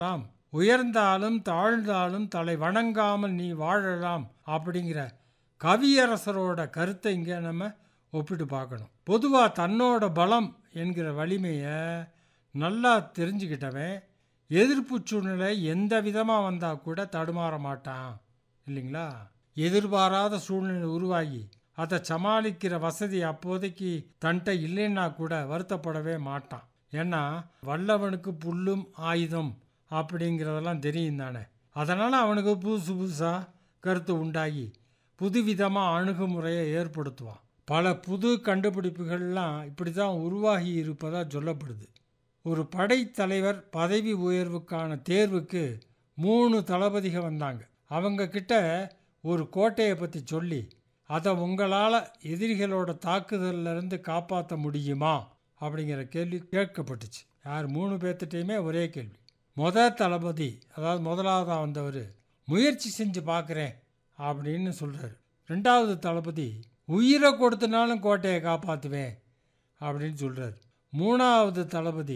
ஆம் உயர்ந்தாலும் தாழ்ந்தாலும் தலை வணங்காமல் நீ வாழலாம் அப்படிங்கிற கவியரசரோட கருத்தை இங்கே நம்ம ஒப்பிட்டு பார்க்கணும் பொதுவாக தன்னோட பலம் என்கிற வலிமையை நல்லா தெரிஞ்சுக்கிட்டவன் எதிர்ப்பு சூழ்நிலை எந்த விதமாக வந்தால் கூட தடுமாற மாட்டான் இல்லைங்களா எதிர்பாராத சூழ்நிலை உருவாகி அதை சமாளிக்கிற வசதி அப்போதைக்கு தன்ட்ட இல்லைன்னா கூட வருத்தப்படவே மாட்டான் ஏன்னா வல்லவனுக்கு புல்லும் ஆயுதம் அப்படிங்கிறதெல்லாம் தெரியும் தானே அதனால் அவனுக்கு புதுசு புதுசாக கருத்து உண்டாகி புதுவிதமாக அணுகுமுறையை ஏற்படுத்துவான் பல புது கண்டுபிடிப்புகள்லாம் இப்படி தான் உருவாகி இருப்பதாக சொல்லப்படுது ஒரு படைத்தலைவர் பதவி உயர்வுக்கான தேர்வுக்கு மூணு தளபதிக வந்தாங்க அவங்க கிட்ட ஒரு கோட்டையை பற்றி சொல்லி அதை உங்களால் எதிரிகளோட தாக்குதல்ல இருந்து காப்பாற்ற முடியுமா அப்படிங்கிற கேள்வி கேட்கப்பட்டுச்சு யார் மூணு பேர்த்திட்டையுமே ஒரே கேள்வி முத தளபதி அதாவது முதலாவதாக வந்தவர் முயற்சி செஞ்சு பார்க்குறேன் அப்படின்னு சொல்கிறார் ரெண்டாவது தளபதி உயிரை கொடுத்தனாலும் கோட்டையை காப்பாற்றுவேன் அப்படின்னு சொல்கிறார் மூணாவது தளபதி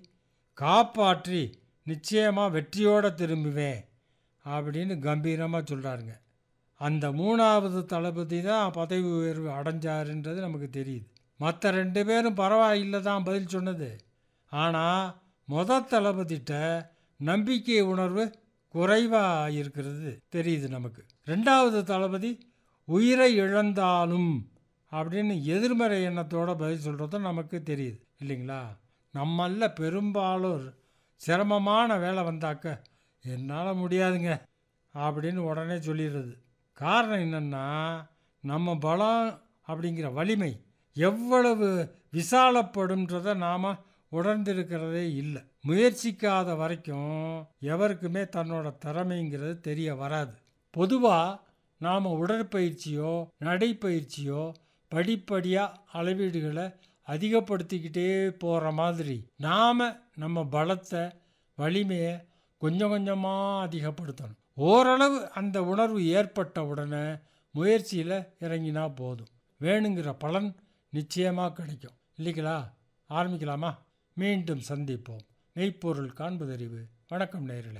காப்பாற்றி நிச்சயமாக வெற்றியோடு திரும்புவேன் அப்படின்னு கம்பீரமாக சொல்கிறாருங்க அந்த மூணாவது தளபதி தான் பதவி உயர்வு அடைஞ்சாருன்றது நமக்கு தெரியுது மற்ற ரெண்டு பேரும் பரவாயில்லை தான் பதில் சொன்னது ஆனால் முத தளபதிட்ட நம்பிக்கை உணர்வு குறைவாக இருக்கிறது தெரியுது நமக்கு ரெண்டாவது தளபதி உயிரை இழந்தாலும் அப்படின்னு எதிர்மறை எண்ணத்தோட பதில் சொல்கிறதும் நமக்கு தெரியுது இல்லைங்களா நம்மள பெரும்பாலோர் சிரமமான வேலை வந்தாக்க என்னால் முடியாதுங்க அப்படின்னு உடனே சொல்லிடுறது காரணம் என்னென்னா நம்ம பலம் அப்படிங்கிற வலிமை எவ்வளவு விசாலப்படும்ன்றதை நாம் உணர்ந்திருக்கிறதே இல்லை முயற்சிக்காத வரைக்கும் எவருக்குமே தன்னோட திறமைங்கிறது தெரிய வராது பொதுவாக நாம் உடற்பயிற்சியோ நடைப்பயிற்சியோ படிப்படியாக அளவீடுகளை அதிகப்படுத்திக்கிட்டே போகிற மாதிரி நாம் நம்ம பலத்தை வலிமையை கொஞ்சம் கொஞ்சமாக அதிகப்படுத்தணும் ஓரளவு அந்த உணர்வு ஏற்பட்ட உடனே முயற்சியில் இறங்கினா போதும் வேணுங்கிற பலன் நிச்சயமாக கிடைக்கும் இல்லைங்களா ஆரம்பிக்கலாமா மீண்டும் சந்திப்போம் மெய்ப்பொருள் காண்பதறிவு வணக்கம் நேர்களே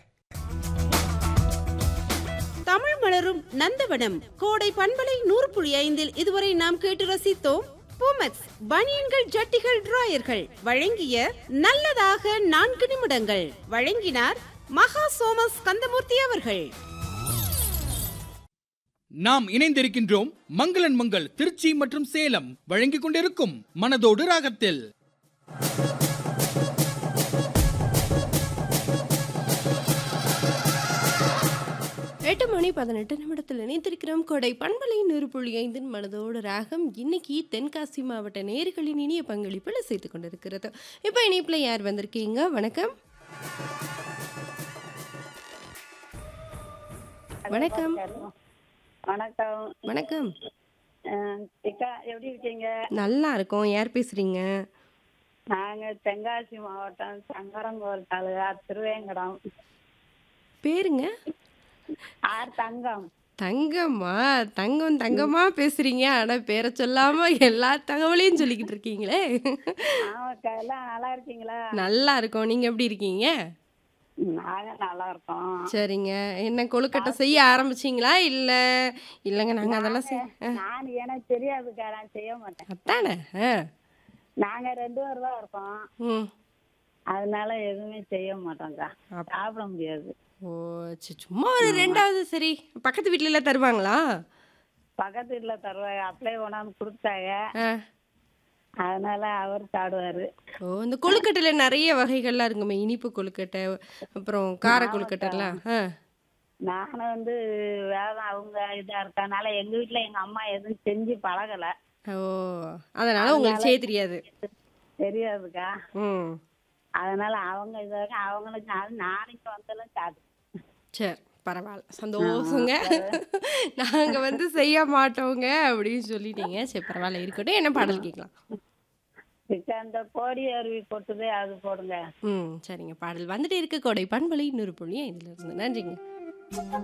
தமிழ் மலரும் நந்தவனம் கோடை பண்பலை நூறு புள்ளி ஐந்தில் இதுவரை நாம் கேட்டு ரசித்தோம் பூமெக்ஸ் பனியன்கள் ஜட்டிகள் டிராயர்கள் வழங்கிய நல்லதாக நான்கு நிமிடங்கள் வழங்கினார் மகா சோமஸ் கந்தமூர்த்தி அவர்கள் நாம் இணைந்திருக்கின்றோம் மங்களன் மங்கள் திருச்சி மற்றும் சேலம் வழங்கிக் கொண்டிருக்கும் மனதோடு ராகத்தில் எட்டு மணி பதினெட்டு நிமிடத்தில் இணைந்திருக்கிறோம் கொடை பண்பலை நூறு புள்ளி ஐந்தின் மனதோடு ராகம் இன்னைக்கு தென்காசி மாவட்ட நேர்களின் இனிய பங்களிப்பில் சேர்த்து கொண்டிருக்கிறது இப்போ இணைப்பில் யார் வந்திருக்கீங்க வணக்கம் வணக்கம் வணக்கம் வணக்கம் அஹ் அக்கா எப்படி இருக்கீங்க நல்லா இருக்கோம் யார் பேசுறீங்க நாங்க தென்காசி மாவட்டம் சங்கரங்கோல் தாலுகா திருவேங்கடம் பேருங்க ஆர் தங்கம் தங்கம்மா தங்கம் தங்கமா பேசுறீங்க ஆனா பேரை சொல்லாம எல்லா தகவலையும் சொல்லிக்கிட்டு இருக்கீங்களே ஆமாக்கா எல்லாம் நல்லா இருக்கீங்களா நல்லா இருக்கோம் நீங்க எப்படி இருக்கீங்க நாங்க நல்லா இருக்கோம் சரிங்க என்ன கொழுக்கட்டை செய்ய ஆரம்பிச்சிங்களா இல்ல இல்லைங்க நாங்க அதெல்லாம் செய் ஆ, நான் எனக்கு தெரியாதுக்கா நான் செய்ய மாட்டேன் அதானே ஆ நாங்க ரெண்டு பேர் தான் இருக்கோம் ம் அதனால எதுவுமே செய்ய மாட்டோம்க்கா சாப்பிட முடியாது ஓ சரி சும்மா ஒரு ரெண்டாவது சரி பக்கத்து வீட்ல எல்லாம் தருவாங்களா பக்கத்து வீட்டுல தருவாங்க அப்ளை கொண்டாந்து கொடுத்தாங்க ஆ அதனால அவர் சாடுவாரு ஓ இந்த கொழுக்கட்டையில நிறைய வகைகள்லாம் இருக்குமே இனிப்பு கொழுக்கட்டை அப்புறம் கார கொழுக்கட்டைலாம் ஆ நானும் வந்து வேலை அவங்க இதா இருக்கனால எங்க வீட்டுல எங்க அம்மா எதுவும் செஞ்சு பழகல ஓ அதனால உங்களுக்கு செய்ய தெரியாது தெரியாதுக்கா ம் அதனால அவங்க இதாக அவங்களுக்கு அது நாளைக்கு வந்தாலும் சாப்பிடு சரி பரவாயில்ல சந்தோஷங்க நாங்க வந்து செய்ய மாட்டோங்க அப்படின்னு சொல்லிட்டீங்க சரி பரவாயில்ல இருக்கட்டும் என்ன பாடல் கேட்கலாம் இப்போ அந்த கோடி அருவி கொட்டுதே அது போடுங்க ம் சரிங்க பாடல் வந்துட்டு இருக்க கொடை பண்பலை நூறு புள்ளி ஐந்துல இருந்து நன்றிங்க